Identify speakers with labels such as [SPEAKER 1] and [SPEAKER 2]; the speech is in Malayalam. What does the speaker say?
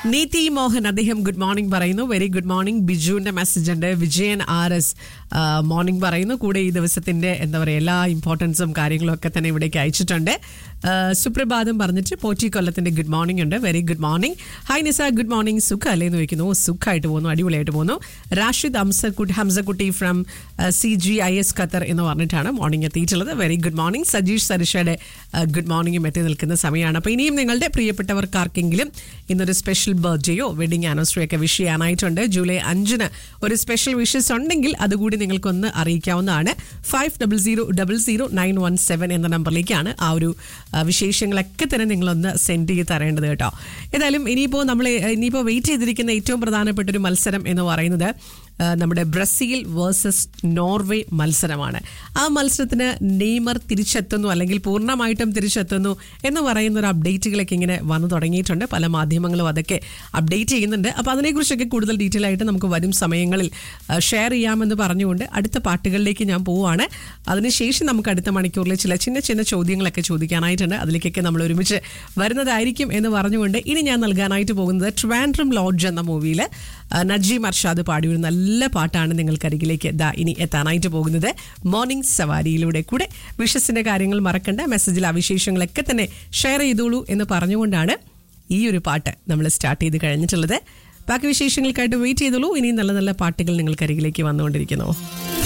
[SPEAKER 1] നീതി മോഹൻ അദ്ദേഹം ഗുഡ് മോർണിംഗ് പറയുന്നു വെരി ഗുഡ് മോർണിംഗ് ബിജുവിന്റെ മെസ്സേജ് ഉണ്ട് വിജയൻ ആർ എസ് മോർണിംഗ് പറയുന്നു കൂടെ ഈ ദിവസത്തിന്റെ എന്താ പറയുക എല്ലാ ഇമ്പോർട്ടൻസും കാര്യങ്ങളും ഒക്കെ തന്നെ ഇവിടേക്ക് അയച്ചിട്ടുണ്ട് ആ, സുപ്രഭാതം പറഞ്ഞിട്ട് പോറ്റി കൊല്ലത്തിന്റെ ഗുഡ് മോർണിംഗ് ഉണ്ട് very good morning hi Nisa good morning സുഖ അല്ലേ എന്ന് ചോദിക്കുന്നു സുഖമായിട്ട് പോകുന്നു അടിപൊളിയായിട്ട് പോകുന്നു Rashid Hamsakutty Hamsakutty from C G I S Qatar എന്ന് പറഞ്ഞിട്ടാണ് മോർണിംഗ് എത്തിയിട്ടുള്ളത് വെരി ഗുഡ് മോർണിംഗ് സജീഷ് സരിഷയുടെ ഗുഡ് മോർണിംഗും എത്തി നിൽക്കുന്ന സമയമാണ് അപ്പോൾ ഇനിയും നിങ്ങളുടെ പ്രിയപ്പെട്ടവർക്ക് ആർക്കെങ്കിലും ഇന്നൊരു സ്പെഷ്യൽ ബർത്ത്ഡേയോ വെഡിങ് ആനിവേഴ്സറി ഒക്കെ വിഷ് ചെയ്യാനായിട്ടുണ്ട് ജൂലൈ അഞ്ചിന് ഒരു സ്പെഷ്യൽ വിഷസ് ഉണ്ടെങ്കിൽ അതുകൂടി നിങ്ങൾക്കൊന്ന് അറിയിക്കാവുന്നതാണ് five double zero double zero nine one seven എന്ന നമ്പറിലേക്കാണ് ആ ഒരു ആ, വിശേഷങ്ങളൊക്കെ തന്നെ നിങ്ങളൊന്ന് സെൻഡ് ചെയ്ത് തരേണ്ടത് കേട്ടോ ഏതായാലും ഇനിയിപ്പോൾ നമ്മൾ ഇനിയിപ്പോൾ വെയിറ്റ് ചെയ്തിരിക്കുന്ന ഏറ്റവും പ്രധാനപ്പെട്ട ഒരു മത്സരം എന്ന് പറയുന്നത് ആ, നമ്മുടെ ബ്രസീൽ വേഴ്സസ് നോർവേ മത്സരമാണ് ആ മത്സരത്തിന് നെയ്മർ തിരിച്ചെത്തുന്നു അല്ലെങ്കിൽ പൂർണ്ണമായിട്ടും തിരിച്ചെത്തുന്നു എന്ന് പറയുന്ന ഒരു അപ്ഡേറ്റുകളൊക്കെ ഇങ്ങനെ വന്നു തുടങ്ങിയിട്ടുണ്ട് പല മാധ്യമങ്ങളും അതൊക്കെ അപ്ഡേറ്റ് ചെയ്യുന്നുണ്ട് അപ്പോൾ അതിനെക്കുറിച്ചൊക്കെ കൂടുതൽ ഡീറ്റെയിൽ ആയിട്ട് നമുക്ക് വരും സമയങ്ങളിൽ ഷെയർ ചെയ്യാമെന്ന് പറഞ്ഞുകൊണ്ട് അടുത്ത പാട്ടുകളിലേക്ക് ഞാൻ പോവുകയാണ് അതിനുശേഷം നമുക്ക് അടുത്ത മണിക്കൂറിൽ ചില ചിന്ന ചിന്ന ചോദ്യങ്ങളൊക്കെ ചോദിക്കാനായിട്ടുണ്ട് അതിലേക്കൊക്കെ നമ്മൾ ഒരുമിച്ച് വരുന്നതായിരിക്കും എന്ന് പറഞ്ഞുകൊണ്ട് ഇനി ഞാൻ നൽകാനായിട്ട് പോകുന്നത് ട്രാൻഡ്രം ലോഡ്ജ് എന്ന മൂവിയിൽ നജീം അർഷാദ് പാടിയ ഒരു നല്ല പാട്ടാണ് നിങ്ങൾക്കരികിലേക്ക് ദാ ഇനി എത്താനായിട്ട് പോകുന്നത് മോർണിംഗ് സവാരിയിലൂടെ കൂടെ വിഷസിന്റെ കാര്യങ്ങൾ മറക്കണ്ട മെസ്സേജിൽ ആ വിശേഷങ്ങളൊക്കെ തന്നെ ഷെയർ ചെയ്തോളൂ എന്ന് പറഞ്ഞുകൊണ്ടാണ് ഈ ഒരു പാട്ട് നമ്മൾ സ്റ്റാർട്ട് ചെയ്ത് കഴിഞ്ഞിട്ടുള്ളത് ബാക്കി വിശേഷങ്ങൾക്കായിട്ട് വെയിറ്റ് ചെയ്തോളൂ ഇനി നല്ല നല്ല പാട്ടുകൾ നിങ്ങൾക്കരികിലേക്ക് വന്നുകൊണ്ടിരിക്കുന്നു